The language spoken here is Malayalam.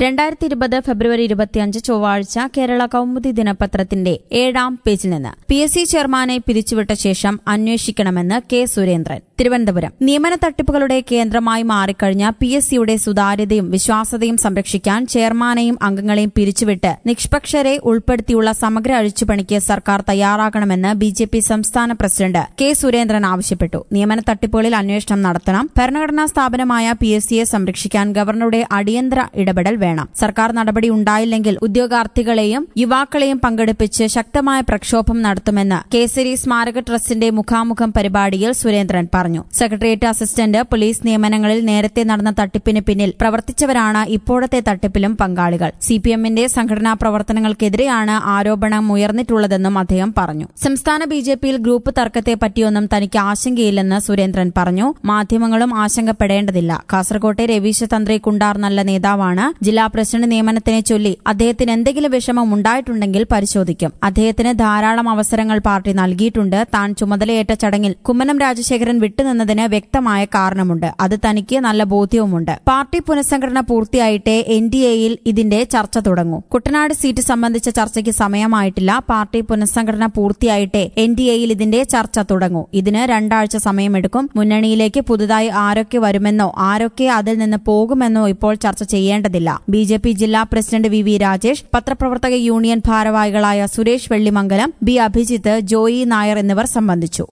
രണ്ടായിരത്തി ഇരുപത് ഫെബ്രുവരി ഇരുപത്തിയഞ്ച് ചൊവ്വാഴ്ച കേരള കൌമുദി ദിനപത്രത്തിന്റെ ഏഴാം പേജിൽ നിന്ന് പി എസ് സി ചെയർമാനെ പിരിച്ചുവിട്ട ശേഷം അന്വേഷിക്കണമെന്ന് കെ സുരേന്ദ്രൻ തിരുവനന്തപുരം നിയമന തട്ടിപ്പുകളുടെ കേന്ദ്രമായി മാറിക്കഴിഞ്ഞ പി എസ് സിയുടെ സുതാര്യതയും വിശ്വാസതയും സംരക്ഷിക്കാൻ ചെയർമാനെയും അംഗങ്ങളെയും പിരിച്ചുവിട്ട് നിഷ്പക്ഷരെ ഉൾപ്പെടുത്തിയുള്ള സമഗ്ര അഴിച്ചുപണിക്ക് സർക്കാർ തയ്യാറാകണമെന്ന് ബി ജെ പി സംസ്ഥാന പ്രസിഡന്റ് കെ സുരേന്ദ്രൻ ആവശ്യപ്പെട്ടു നിയമന തട്ടിപ്പുകളിൽ അന്വേഷണം നടത്തണം ഭരണഘടനാ സ്ഥാപനമായ പി എസ് സിയെ സംരക്ഷിക്കാൻ ഗവർണറുടെ അടിയന്തര ഇടപെടൽ വേണം സർക്കാർ നടപടി ഉണ്ടായില്ലെങ്കിൽ ഉദ്യോഗാർത്ഥികളെയും യുവാക്കളെയും പങ്കെടുപ്പിച്ച് ശക്തമായ പ്രക്ഷോഭം നടത്തുമെന്ന് കേസരി സ്മാരക ട്രസ്റ്റിന്റെ മുഖാമുഖം പരിപാടിയിൽ സുരേന്ദ്രൻ പറഞ്ഞു സെക്രട്ടേറിയറ്റ് അസിസ്റ്റന്റ് പോലീസ് നിയമനങ്ങളിൽ നേരത്തെ നടന്ന തട്ടിപ്പിന് പിന്നിൽ പ്രവർത്തിച്ചവരാണ് ഇപ്പോഴത്തെ തട്ടിപ്പിലും പങ്കാളികൾ സിപിഎമ്മിന്റെ സംഘടനാ പ്രവർത്തനങ്ങൾക്കെതിരെയാണ് ആരോപണം ഉയർന്നിട്ടുള്ളതെന്നും അദ്ദേഹം പറഞ്ഞു സംസ്ഥാന ബിജെപിയിൽ ഗ്രൂപ്പ് തർക്കത്തെ പറ്റിയൊന്നും തനിക്ക് ആശങ്കയില്ലെന്ന് സുരേന്ദ്രൻ പറഞ്ഞു മാധ്യമങ്ങളും ആശങ്കപ്പെടേണ്ടതില്ല കാസർകോട്ടെ രവീശ തന്ത്രി കുണ്ടാർ നല്ല നേതാവാണ് ജില്ലാ പ്രസിഡന്റ് നിയമനത്തിനെ ചൊല്ലി അദ്ദേഹത്തിന് എന്തെങ്കിലും വിഷമം ഉണ്ടായിട്ടുണ്ടെങ്കിൽ പരിശോധിക്കും അദ്ദേഹത്തിന് ധാരാളം അവസരങ്ങൾ പാർട്ടി നൽകിയിട്ടുണ്ട് താൻ ചുമതലയേറ്റ ചടങ്ങിൽ കുമ്മനം രാജശേഖരൻ വിട്ടുനിന്നതിന് വ്യക്തമായ കാരണമുണ്ട് അത് തനിക്ക് നല്ല ബോധ്യവുമുണ്ട് പാർട്ടി പുനഃസംഘടന പൂർത്തിയായിട്ടേ എൻ ഡി എയിൽ ഇതിന്റെ ചർച്ച തുടങ്ങൂ കുട്ടനാട് സീറ്റ് സംബന്ധിച്ച ചർച്ചയ്ക്ക് സമയമായിട്ടില്ല പാർട്ടി പുനഃസംഘടന പൂർത്തിയായിട്ടേ എൻ ഡി എയിൽ ഇതിന്റെ ചർച്ച തുടങ്ങൂ ഇതിന് രണ്ടാഴ്ച സമയമെടുക്കും മുന്നണിയിലേക്ക് പുതുതായി ആരൊക്കെ വരുമെന്നോ ആരൊക്കെ അതിൽ നിന്ന് പോകുമെന്നോ ഇപ്പോൾ ചർച്ച ചെയ്യേണ്ടതില്ല ബി ജെ പി ജില്ലാ പ്രസിഡന്റ് വി വി രാജേഷ് പത്രപ്രവർത്തക യൂണിയൻ ഭാരവാഹികളായ സുരേഷ് വെള്ളിമംഗലം ബി അഭിജിത്ത് ജോയി നായർ എന്നിവർ സംബന്ധിച്ചു